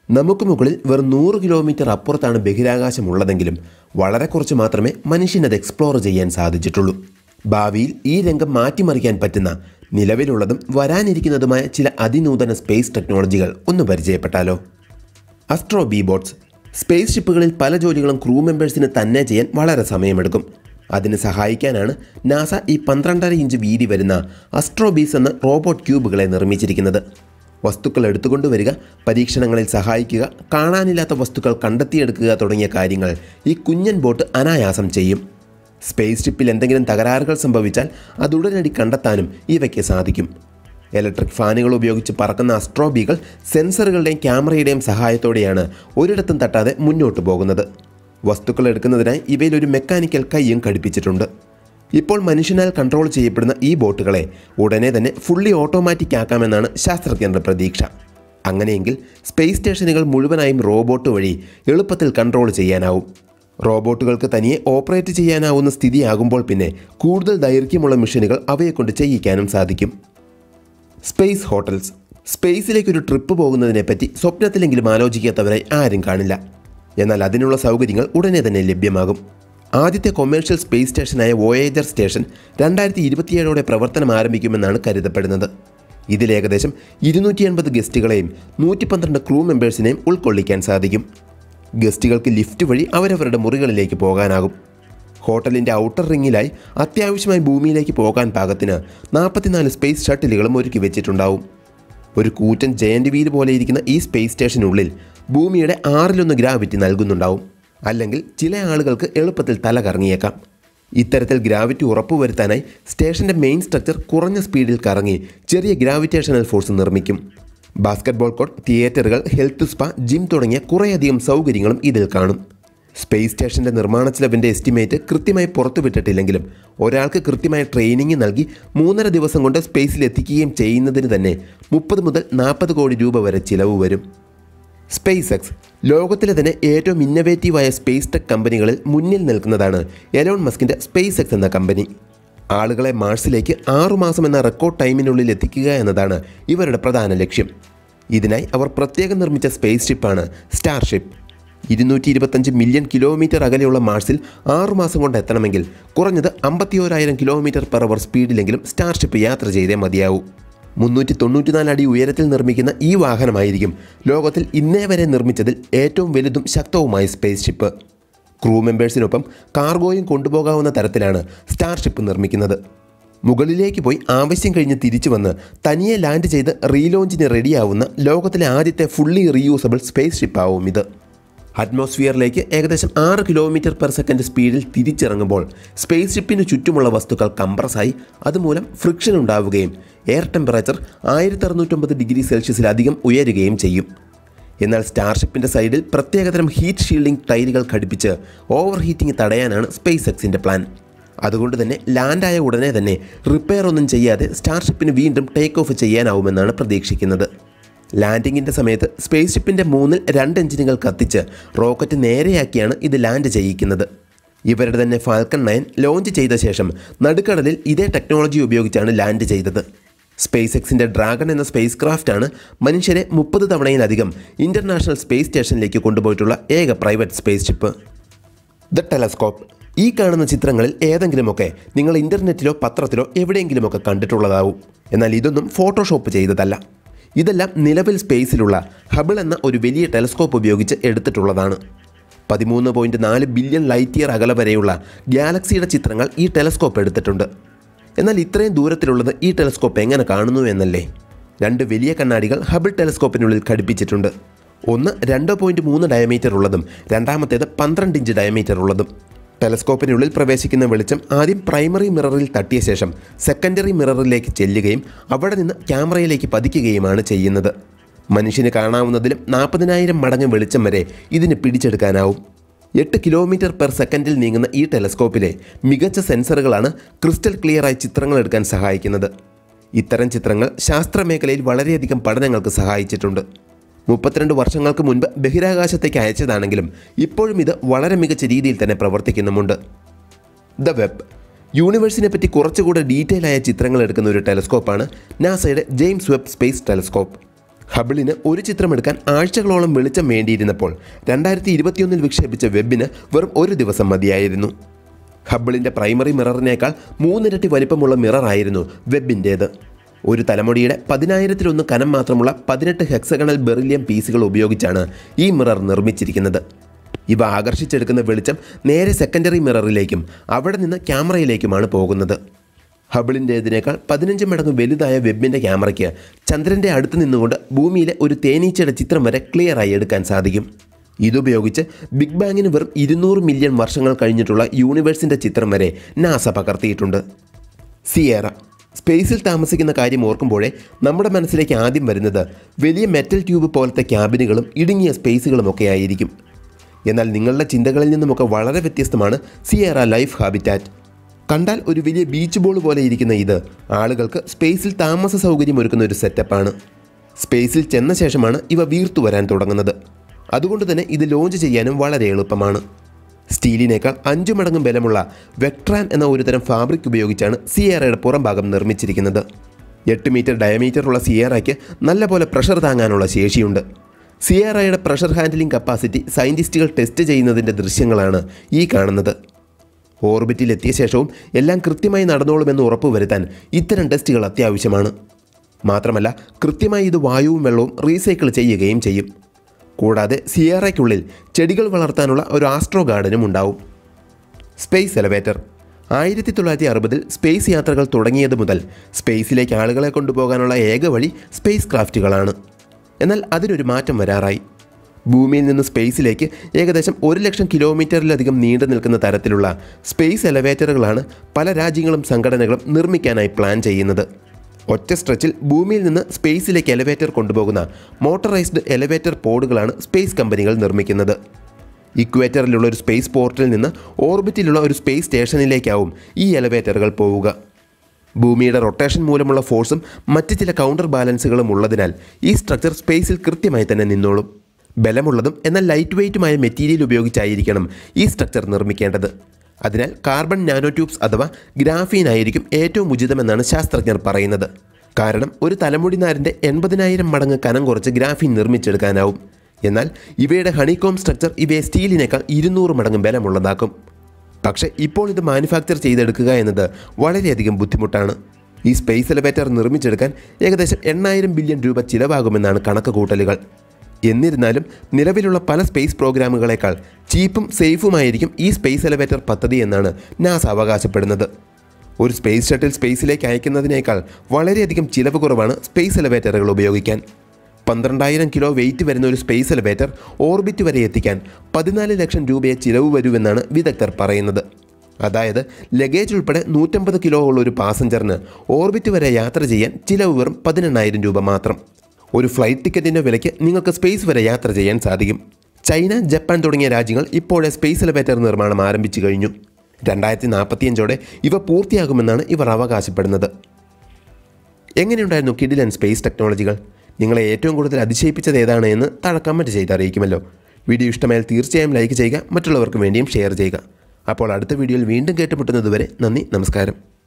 നമുക്ക് മുകളിൽ വെറും നൂറ് കിലോമീറ്റർ അപ്പുറത്താണ് ബഹിരാകാശമുള്ളതെങ്കിലും വളരെ കുറച്ച് മാത്രമേ മനുഷ്യനത് എക്സ്പ്ലോർ ചെയ്യാൻ സാധിച്ചിട്ടുള്ളൂ ഭാവിയിൽ ഈ രംഗം മാറ്റിമറിക്കാൻ പറ്റുന്ന നിലവിലുള്ളതും വരാനിരിക്കുന്നതുമായ ചില അതിനൂതന സ്പേസ് ടെക്നോളജികൾ ഒന്ന് പരിചയപ്പെട്ടാലോ അസ്ട്രോ ബി ബോട്ട്സ് സ്പേസ് ഷിപ്പുകളിൽ പല ജോലികളും ക്രൂ മെമ്പേഴ്സിന് തന്നെ ചെയ്യാൻ വളരെ സമയമെടുക്കും അതിന് സഹായിക്കാനാണ് നാസ ഈ പന്ത്രണ്ടര ഇഞ്ച് വീതി വരുന്ന അസ്ട്രോ ബീസ് എന്ന റോബോട്ട് ക്യൂബുകളെ നിർമ്മിച്ചിരിക്കുന്നത് വസ്തുക്കൾ എടുത്തുകൊണ്ടുവരിക പരീക്ഷണങ്ങളിൽ സഹായിക്കുക കാണാനില്ലാത്ത വസ്തുക്കൾ കണ്ടെത്തിയെടുക്കുക തുടങ്ങിയ കാര്യങ്ങൾ ഈ കുഞ്ഞൻ ബോട്ട് അനായാസം ചെയ്യും സ്പേസ് ഷിപ്പിൽ എന്തെങ്കിലും തകരാറുകൾ സംഭവിച്ചാൽ അത് ഉടനടി കണ്ടെത്താനും ഇവയ്ക്ക് സാധിക്കും ഇലക്ട്രിക് ഫാനുകൾ ഉപയോഗിച്ച് പറക്കുന്ന അസ്ട്രോബികൾ സെൻസറുകളുടെയും ക്യാമറയുടെയും സഹായത്തോടെയാണ് ഒരിടത്തും തട്ടാതെ മുന്നോട്ട് പോകുന്നത് വസ്തുക്കൾ എടുക്കുന്നതിനായി ഇവയിൽ ഒരു മെക്കാനിക്കൽ കൈയും ഘടിപ്പിച്ചിട്ടുണ്ട് ഇപ്പോൾ മനുഷ്യനാൽ കൺട്രോൾ ചെയ്യപ്പെടുന്ന ഈ ബോട്ടുകളെ ഉടനെ തന്നെ ഫുള്ളി ഓട്ടോമാറ്റിക് ആക്കാമെന്നാണ് ശാസ്ത്രജ്ഞരുടെ പ്രതീക്ഷ അങ്ങനെയെങ്കിൽ സ്പേസ് സ്റ്റേഷനുകൾ മുഴുവനായും റോബോട്ട് വഴി എളുപ്പത്തിൽ കൺട്രോൾ ചെയ്യാനാവും റോബോട്ടുകൾക്ക് തനിയെ ഓപ്പറേറ്റ് ചെയ്യാനാവുന്ന സ്ഥിതിയാകുമ്പോൾ പിന്നെ കൂടുതൽ ദൈർഘ്യമുള്ള മിഷനുകൾ അവയെക്കൊണ്ട് ചെയ്യിക്കാനും സാധിക്കും സ്പേസ് ഹോട്ടൽസ് സ്പേസിലേക്ക് ഒരു ട്രിപ്പ് പോകുന്നതിനെപ്പറ്റി സ്വപ്നത്തിലെങ്കിലും ആലോചിക്കാത്തവരായി ആരും കാണില്ല എന്നാൽ അതിനുള്ള സൗകര്യങ്ങൾ ഉടനെ തന്നെ ലഭ്യമാകും ആദ്യത്തെ കൊമേഴ്ഷ്യൽ സ്പേസ് സ്റ്റേഷനായ വോയേജർ സ്റ്റേഷൻ രണ്ടായിരത്തി ഇരുപത്തിയേഴോടെ പ്രവർത്തനം ആരംഭിക്കുമെന്നാണ് കരുതപ്പെടുന്നത് ഇതിൽ ഏകദേശം ഇരുന്നൂറ്റി എൺപത് ഗസ്റ്റുകളെയും നൂറ്റി പന്ത്രണ്ട് ക്രൂ മെമ്പേഴ്സിനെയും ഉൾക്കൊള്ളിക്കാൻ സാധിക്കും ഗസ്റ്റുകൾക്ക് ലിഫ്റ്റ് വഴി അവരവരുടെ മുറികളിലേക്ക് പോകാനാകും ഹോട്ടലിൻ്റെ ഔട്ടർ റിങ്ങിലായി അത്യാവശ്യമായി ഭൂമിയിലേക്ക് പോകാൻ പാകത്തിന് നാൽപ്പത്തിനാല് സ്പേസ് ഷട്ടിലുകളും ഒരുക്കി വെച്ചിട്ടുണ്ടാവും ഒരു കൂറ്റൻ ജയന്റ് വീൽ പോലെ ഇരിക്കുന്ന ഈ സ്പേസ് സ്റ്റേഷനുള്ളിൽ ഭൂമിയുടെ ആറിലൊന്ന് ഗ്രാവിറ്റി നൽകുന്നുണ്ടാവും അല്ലെങ്കിൽ ചില ആളുകൾക്ക് എളുപ്പത്തിൽ തല കറങ്ങിയേക്കാം ഇത്തരത്തിൽ ഗ്രാവിറ്റി ഉറപ്പുവരുത്താനായി സ്റ്റേഷൻ്റെ മെയിൻ സ്ട്രക്ചർ കുറഞ്ഞ സ്പീഡിൽ കറങ്ങി ചെറിയ ഗ്രാവിറ്റേഷണൽ ഫോഴ്സ് നിർമ്മിക്കും ബാസ്ക്കറ്റ്ബോൾ കോർട്ട് തിയേറ്ററുകൾ ഹെൽത്ത് സ്പാ ജിം തുടങ്ങിയ കുറേയധികം സൗകര്യങ്ങളും ഇതിൽ കാണും സ്പേസ് സ്റ്റേഷൻ്റെ നിർമ്മാണ ചിലവിൻ്റെ എസ്റ്റിമേറ്റ് കൃത്യമായി പുറത്തുവിട്ടിട്ടില്ലെങ്കിലും ഒരാൾക്ക് കൃത്യമായ ട്രെയിനിങ് നൽകി മൂന്നര ദിവസം കൊണ്ട് സ്പേസിൽ എത്തിക്കുകയും ചെയ്യുന്നതിന് തന്നെ മുപ്പത് മുതൽ നാൽപ്പത് കോടി രൂപ വരെ ചിലവ് വരും സ്പേസ് എക്സ് ലോകത്തിലെ തന്നെ ഏറ്റവും ഇന്നവേറ്റീവായ സ്പേസ് ടെക് കമ്പനികളിൽ മുന്നിൽ നിൽക്കുന്നതാണ് എലോൺ മസ്കിൻ്റെ സ്പേസ് എക്സ് എന്ന കമ്പനി ആളുകളെ മാർസിലേക്ക് ആറുമാസം എന്ന റെക്കോർഡ് ടൈമിനുള്ളിൽ എത്തിക്കുക എന്നതാണ് ഇവരുടെ പ്രധാന ലക്ഷ്യം ഇതിനായി അവർ പ്രത്യേകം നിർമ്മിച്ച സ്പേസ് ഷിപ്പാണ് സ്റ്റാർഷിപ്പ് ഇരുന്നൂറ്റി ഇരുപത്തഞ്ച് മില്യൺ കിലോമീറ്റർ അകലെയുള്ള മാർസിൽ ആറുമാസം കൊണ്ട് എത്തണമെങ്കിൽ കുറഞ്ഞത് അമ്പത്തിയോരായിരം കിലോമീറ്റർ പെർ അവർ സ്പീഡിലെങ്കിലും സ്റ്റാർഷിപ്പ് യാത്ര ചെയ്തേ മതിയാവൂ മുന്നൂറ്റി തൊണ്ണൂറ്റിനാല് അടി ഉയരത്തിൽ നിർമ്മിക്കുന്ന ഈ വാഹനമായിരിക്കും ലോകത്തിൽ ഇന്നേ വരെ നിർമ്മിച്ചതിൽ ഏറ്റവും വലുതും ശക്തവുമായ സ്പേസ് ഷിപ്പ് ക്രൂ മെമ്പേഴ്സിനൊപ്പം കാർഗോയും കൊണ്ടുപോകാവുന്ന തരത്തിലാണ് സ്റ്റാർഷിപ്പ് നിർമ്മിക്കുന്നത് മുകളിലേക്ക് പോയി ആവശ്യം കഴിഞ്ഞ് തിരിച്ചു വന്ന് തനിയെ ലാൻഡ് ചെയ്ത് റീലോഞ്ചിന് റെഡിയാവുന്ന ലോകത്തിലെ ആദ്യത്തെ ഫുള്ളി റീയൂസബിൾ സ്പേസ് ഷിപ്പാവും ഇത് അറ്റ്മോസ്ഫിയറിലേക്ക് ഏകദേശം ആറ് കിലോമീറ്റർ പെർ സെക്കൻഡ് സ്പീഡിൽ തിരിച്ചിറങ്ങുമ്പോൾ സ്പേസ് ഷിപ്പിന് ചുറ്റുമുള്ള വസ്തുക്കൾ കംപ്രസായി അതുമൂലം ഫ്രിക്ഷൻ ഉണ്ടാവുകയും എയർ ടെമ്പറേച്ചർ ആയിരത്തി അറുന്നൂറ്റമ്പത് ഡിഗ്രി സെൽഷ്യസിലധികം ഉയരുകയും ചെയ്യും എന്നാൽ സ്റ്റാർഷിപ്പിൻ്റെ സൈഡിൽ പ്രത്യേകതരം ഹീറ്റ് ഷീൽഡിംഗ് ടൈലുകൾ ഘടിപ്പിച്ച് ഓവർ ഹീറ്റിംഗ് തടയാനാണ് സ്പേസ് എക്സിൻ്റെ പ്ലാൻ അതുകൊണ്ട് തന്നെ ലാൻഡായ ഉടനെ തന്നെ റിപ്പയർ ഒന്നും ചെയ്യാതെ സ്റ്റാർഷിപ്പിന് വീണ്ടും ടേക്ക് ഓഫ് ചെയ്യാനാവുമെന്നാണ് പ്രതീക്ഷിക്കുന്നത് ലാൻഡിങ്ങിൻ്റെ സമയത്ത് സ്പേസ് ഷിപ്പിൻ്റെ മൂന്നിൽ രണ്ട് എഞ്ചിനുകൾ കത്തിച്ച് റോക്കറ്റ് നേരെയാക്കിയാണ് ഇത് ലാൻഡ് ചെയ്യിക്കുന്നത് ഇവരുടെ തന്നെ ഫാൽക്കൺ നയൻ ലോഞ്ച് ചെയ്ത ശേഷം നടുക്കടലിൽ ഇതേ ടെക്നോളജി ഉപയോഗിച്ചാണ് ലാൻഡ് ചെയ്തത് സ്പേസ് എക്സിൻ്റെ ഡ്രാഗൺ എന്ന സ്പേസ് ക്രാഫ്റ്റാണ് മനുഷ്യരെ മുപ്പത് തവണയിലധികം ഇൻ്റർനാഷണൽ സ്പേസ് സ്റ്റേഷനിലേക്ക് കൊണ്ടുപോയിട്ടുള്ള ഏക private space ship the telescope ഈ കാണുന്ന ചിത്രങ്ങളിൽ ഏതെങ്കിലുമൊക്കെ നിങ്ങൾ ഇൻ്റർനെറ്റിലോ പത്രത്തിലോ എവിടെയെങ്കിലുമൊക്കെ കണ്ടിട്ടുള്ളതാവും എന്നാൽ ഇതൊന്നും ഫോട്ടോഷോപ്പ് ചെയ്തതല്ല ഇതെല്ലാം നിലവിൽ സ്പേസിലുള്ള ഹബിൾ എന്ന ഒരു വലിയ ടെലസ്കോപ്പ് ഉപയോഗിച്ച് എടുത്തിട്ടുള്ളതാണ് പതിമൂന്ന് പോയിൻറ്റ് നാല് ബില്യൺ ലൈറ്റ് ഇയർ അകലെ വരെയുള്ള ഗാലക്സിയുടെ ചിത്രങ്ങൾ ഈ ടെലസ്കോപ്പ് എടുത്തിട്ടുണ്ട് എന്നാൽ ഇത്രയും ദൂരത്തിലുള്ളത് ഈ ടെലസ്കോപ്പ് എങ്ങനെ കാണുന്നു എന്നല്ലേ രണ്ട് വലിയ കണ്ണാടികൾ ഹബിൾ ടെലസ്കോപ്പിനുള്ളിൽ ഘടിപ്പിച്ചിട്ടുണ്ട് ഒന്ന് രണ്ട് പോയിൻറ്റ് മൂന്ന് ഡയമീറ്റർ ഉള്ളതും രണ്ടാമത്തേത് പന്ത്രണ്ട് ഇഞ്ച് ഡയമീറ്റർ ഉള്ളതും ടെലസ്കോപ്പിനുള്ളിൽ പ്രവേശിക്കുന്ന വെളിച്ചം ആദ്യം പ്രൈമറി മിററിൽ തട്ടിയ ശേഷം സെക്കൻഡറി മിററിലേക്ക് ചെല്ലുകയും അവിടെ നിന്ന് ക്യാമറയിലേക്ക് പതിക്കുകയുമാണ് ചെയ്യുന്നത് മനുഷ്യന് കാണാവുന്നതിലും നാൽപ്പതിനായിരം മടങ്ങ് വെളിച്ചം വരെ ഇതിന് പിടിച്ചെടുക്കാനാവും എട്ട് കിലോമീറ്റർ പെർ സെക്കൻഡിൽ നീങ്ങുന്ന ഈ ടെലസ്കോപ്പിലെ മികച്ച സെൻസറുകളാണ് ക്രിസ്റ്റൽ ക്ലിയറായി ചിത്രങ്ങൾ എടുക്കാൻ സഹായിക്കുന്നത് ഇത്തരം ചിത്രങ്ങൾ ശാസ്ത്രമേഖലയിൽ വളരെയധികം പഠനങ്ങൾക്ക് സഹായിച്ചിട്ടുണ്ട് മുപ്പത്തിരണ്ട് വർഷങ്ങൾക്ക് മുൻപ് ബഹിരാകാശത്തേക്ക് അയച്ചതാണെങ്കിലും ഇപ്പോഴും ഇത് വളരെ മികച്ച രീതിയിൽ തന്നെ പ്രവർത്തിക്കുന്നുമുണ്ട് ദ വെബ് യൂണിവേഴ്സിനെ പറ്റി കുറച്ചുകൂടെ ഡീറ്റെയിൽ ആയ ചിത്രങ്ങൾ എടുക്കുന്ന ഒരു ടെലസ്കോപ്പാണ് നാസയുടെ ജെയിംസ് വെബ് സ്പേസ് ടെലസ്കോപ്പ് ഹബിളിന് ഒരു ചിത്രമെടുക്കാൻ ആഴ്ചകളോളം വെളിച്ചം വേണ്ടിയിരുന്നപ്പോൾ രണ്ടായിരത്തി ഇരുപത്തിയൊന്നിൽ വിക്ഷേപിച്ച വെബിന് വെറും ഒരു ദിവസം മതിയായിരുന്നു ഹബിളിൻ്റെ പ്രൈമറി മിററിനേക്കാൾ മൂന്നിരട്ടി വലിപ്പമുള്ള മിററായിരുന്നു വെബിൻ്റേത് ഒരു തലമുടിയുടെ പതിനായിരത്തിലൊന്ന് കനം മാത്രമുള്ള പതിനെട്ട് ഹെക്സഗണൽ ബെറിലിയം പീസുകൾ ഉപയോഗിച്ചാണ് ഈ മിറർ നിർമ്മിച്ചിരിക്കുന്നത് ഇവ ആകർഷിച്ചെടുക്കുന്ന വെളിച്ചം നേരെ സെക്കൻഡറി മിററിലേക്കും അവിടെ നിന്ന് ക്യാമറയിലേക്കുമാണ് പോകുന്നത് ഹബിളിൻ്റേതിനേക്കാൾ പതിനഞ്ച് മടങ്ങ് വലുതായ വെബിൻ്റെ ക്യാമറയ്ക്ക് ചന്ദ്രൻ്റെ അടുത്ത് നിന്നുകൊണ്ട് ഭൂമിയിലെ ഒരു തേനീച്ചയുടെ ചിത്രം വരെ ക്ലിയറായി എടുക്കാൻ സാധിക്കും ഇതുപയോഗിച്ച് ബിഗ് ബാങ്ങിന് വെറും ഇരുന്നൂറ് മില്യൺ വർഷങ്ങൾ കഴിഞ്ഞിട്ടുള്ള യൂണിവേഴ്സിൻ്റെ ചിത്രം വരെ നാസ പകർത്തിയിട്ടുണ്ട് സിയേറ സ്പേസിൽ താമസിക്കുന്ന കാര്യം ഓർക്കുമ്പോഴേ നമ്മുടെ മനസ്സിലേക്ക് ആദ്യം വരുന്നത് വലിയ മെറ്റൽ ട്യൂബ് പോലത്തെ ക്യാബിനുകളും ഇടുങ്ങിയ സ്പേസുകളും ഒക്കെ ആയിരിക്കും എന്നാൽ നിങ്ങളുടെ ചിന്തകളിൽ നിന്നുമൊക്കെ വളരെ വ്യത്യസ്തമാണ് സിയേറ ലൈഫ് ഹാബിറ്റാറ്റ് കണ്ടാൽ ഒരു വലിയ ബീച്ച് ബോൾ പോലെ ഇരിക്കുന്ന ഇത് ആളുകൾക്ക് സ്പേസിൽ താമസ സൗകര്യം ഒരുക്കുന്ന ഒരു സെറ്റപ്പാണ് സ്പേസിൽ ചെന്ന ശേഷമാണ് ഇവ വീർത്തു വരാൻ തുടങ്ങുന്നത് അതുകൊണ്ട് തന്നെ ഇത് ലോഞ്ച് ചെയ്യാനും വളരെ എളുപ്പമാണ് സ്റ്റീലിനേക്കാൾ അഞ്ചു മടങ്ങ് ബലമുള്ള വെക്ട്രാൻ എന്ന ഒരുതരം ഫാബ്രിക് ഉപയോഗിച്ചാണ് സിയേറയുടെ പുറം ഭാഗം നിർമ്മിച്ചിരിക്കുന്നത് എട്ട് മീറ്റർ ഡയമീറ്ററുള്ള സിയേറയ്ക്ക് നല്ലപോലെ പ്രഷർ താങ്ങാനുള്ള ശേഷിയുണ്ട് സിയേറയുടെ പ്രഷർ ഹാൻഡ്ലിംഗ് കപ്പാസിറ്റി സയൻറ്റിസ്റ്റുകൾ ടെസ്റ്റ് ചെയ്യുന്നതിൻ്റെ ദൃശ്യങ്ങളാണ് ഈ കാണുന്നത് ഓർബിറ്റിൽ എത്തിയ ശേഷവും എല്ലാം കൃത്യമായി നടന്നോളുമെന്ന് ഉറപ്പുവരുത്താൻ ഇത്തരം ടെസ്റ്റുകൾ അത്യാവശ്യമാണ് മാത്രമല്ല കൃത്യമായി ഇത് വായുവും വെള്ളവും റീസൈക്കിൾ ചെയ്യുകയും ചെയ്യും കൂടാതെ സിയേറയ്ക്കുള്ളിൽ ചെടികൾ വളർത്താനുള്ള ഒരു ആസ്ട്രോ ഗാർഡനും ഉണ്ടാവും സ്പേസ് എലവേറ്റർ ആയിരത്തി തൊള്ളായിരത്തി അറുപതിൽ സ്പേസ് യാത്രകൾ തുടങ്ങിയത് മുതൽ സ്പേസിലേക്ക് ആളുകളെ കൊണ്ടുപോകാനുള്ള ഏക വഴി സ്പേസ് ക്രാഫ്റ്റുകളാണ് എന്നാൽ അതിനൊരു മാറ്റം വരാറായി ഭൂമിയിൽ നിന്ന് സ്പേസിലേക്ക് ഏകദേശം ഒരു ലക്ഷം കിലോമീറ്ററിലധികം നീണ്ടു നിൽക്കുന്ന തരത്തിലുള്ള സ്പേസ് എലവേറ്ററുകളാണ് പല രാജ്യങ്ങളും സംഘടനകളും നിർമ്മിക്കാനായി പ്ലാൻ ചെയ്യുന്നത് ഒറ്റ സ്ട്രെച്ചിൽ ഭൂമിയിൽ നിന്ന് സ്പേസിലേക്ക് എലവേറ്റർ കൊണ്ടുപോകുന്ന മോട്ടറൈസ്ഡ് എലവേറ്റർ പോഡുകളാണ് സ്പേസ് കമ്പനികൾ നിർമ്മിക്കുന്നത് ഇക്വേറ്ററിലുള്ള ഒരു സ്പേസ് പോർട്ടിൽ നിന്ന് ഓർബിറ്റിലുള്ള ഒരു സ്പേസ് സ്റ്റേഷനിലേക്കാവും ഈ എലവേറ്ററുകൾ പോവുക ഭൂമിയുടെ റൊട്ടേഷൻ മൂലമുള്ള ഫോഴ്സും മറ്റ് ചില കൗണ്ടർ ബാലൻസുകളും ഉള്ളതിനാൽ ഈ സ്ട്രക്ചർ സ്പേസിൽ കൃത്യമായി തന്നെ നിന്നോളും ബലമുള്ളതും എന്നാൽ ലൈറ്റ് വെയ്റ്റുമായ മെറ്റീരിയൽ ഉപയോഗിച്ചായിരിക്കണം ഈ സ്ട്രക്ചർ നിർമ്മിക്കേണ്ടത് അതിനാൽ കാർബൺ നാനോ ട്യൂബ്സ് അഥവാ ഗ്രാഫീൻ ആയിരിക്കും ഏറ്റവും ഉചിതമെന്നാണ് ശാസ്ത്രജ്ഞർ പറയുന്നത് കാരണം ഒരു തലമുടി നാരിൻ്റെ എൺപതിനായിരം മടങ്ങ് കനം കുറച്ച് ഗ്രാഫീൻ നിർമ്മിച്ചെടുക്കാനാവും എന്നാൽ ഇവയുടെ ഹണികോം സ്ട്രക്ചർ ഇവയെ സ്റ്റീലിനേക്കാൾ ഇരുന്നൂറ് മടങ്ങ് ബലമുള്ളതാക്കും പക്ഷേ ഇപ്പോൾ ഇത് മാനുഫാക്ചർ ചെയ്തെടുക്കുക എന്നത് വളരെയധികം ബുദ്ധിമുട്ടാണ് ഈ സ്പേസ് എലവേറ്റർ നിർമ്മിച്ചെടുക്കാൻ ഏകദേശം എണ്ണായിരം ബില്യൺ രൂപ ചിലവാകുമെന്നാണ് കണക്ക് കൂട്ടലുകൾ എന്നിരുന്നാലും നിലവിലുള്ള പല സ്പേസ് പ്രോഗ്രാമുകളെക്കാൾ ചീപ്പും സേഫുമായിരിക്കും ഈ സ്പേസ് എലവേറ്റർ പദ്ധതി എന്നാണ് നാസ അവകാശപ്പെടുന്നത് ഒരു സ്പേസ് ഷട്ടിൽ സ്പേസിലേക്ക് അയക്കുന്നതിനേക്കാൾ വളരെയധികം ചിലവ് കുറവാണ് സ്പേസ് എലവേറ്ററുകൾ ഉപയോഗിക്കാൻ പന്ത്രണ്ടായിരം കിലോ വെയിറ്റ് വരുന്ന ഒരു സ്പേസ് എലവേറ്റർ ഓർബിറ്റ് വരെ എത്തിക്കാൻ പതിനാല് ലക്ഷം രൂപയെ ചിലവ് വരുമെന്നാണ് വിദഗ്ധർ പറയുന്നത് അതായത് ലഗേജ് ഉൾപ്പെടെ നൂറ്റമ്പത് കിലോ ഉള്ള ഒരു പാസഞ്ചറിന് ഓർബിറ്റ് വരെ യാത്ര ചെയ്യാൻ ചിലവ് വെറും പതിനെണ്ണായിരം രൂപ മാത്രം ഒരു ഫ്ലൈറ്റ് ടിക്കറ്റിൻ്റെ വിലയ്ക്ക് നിങ്ങൾക്ക് സ്പേസ് വരെ യാത്ര ചെയ്യാൻ സാധിക്കും ചൈന ജപ്പാൻ തുടങ്ങിയ രാജ്യങ്ങൾ ഇപ്പോഴെ സ്പേസ് എലവേറ്റർ നിർമ്മാണം ആരംഭിച്ചു കഴിഞ്ഞു രണ്ടായിരത്തി നാൽപ്പത്തിയഞ്ചോടെ ഇവ പൂർത്തിയാകുമെന്നാണ് ഇവർ അവകാശപ്പെടുന്നത് എങ്ങനെയുണ്ടായിരുന്നു കിഡിലൻ സ്പേസ് ടെക്നോളജികൾ നിങ്ങളെ ഏറ്റവും കൂടുതൽ അതിശയിപ്പിച്ചത് ഏതാണ് എന്ന് താഴെ കമൻറ്റ് ചെയ്ത് അറിയിക്കുമല്ലോ വീഡിയോ ഇഷ്ടമായാൽ തീർച്ചയായും ലൈക്ക് ചെയ്യുക മറ്റുള്ളവർക്ക് വേണ്ടിയും ഷെയർ ചെയ്യുക അപ്പോൾ അടുത്ത വീഡിയോയിൽ വീണ്ടും കേട്ടുമുട്ടുന്നതുവരെ നന്ദി നമസ്കാരം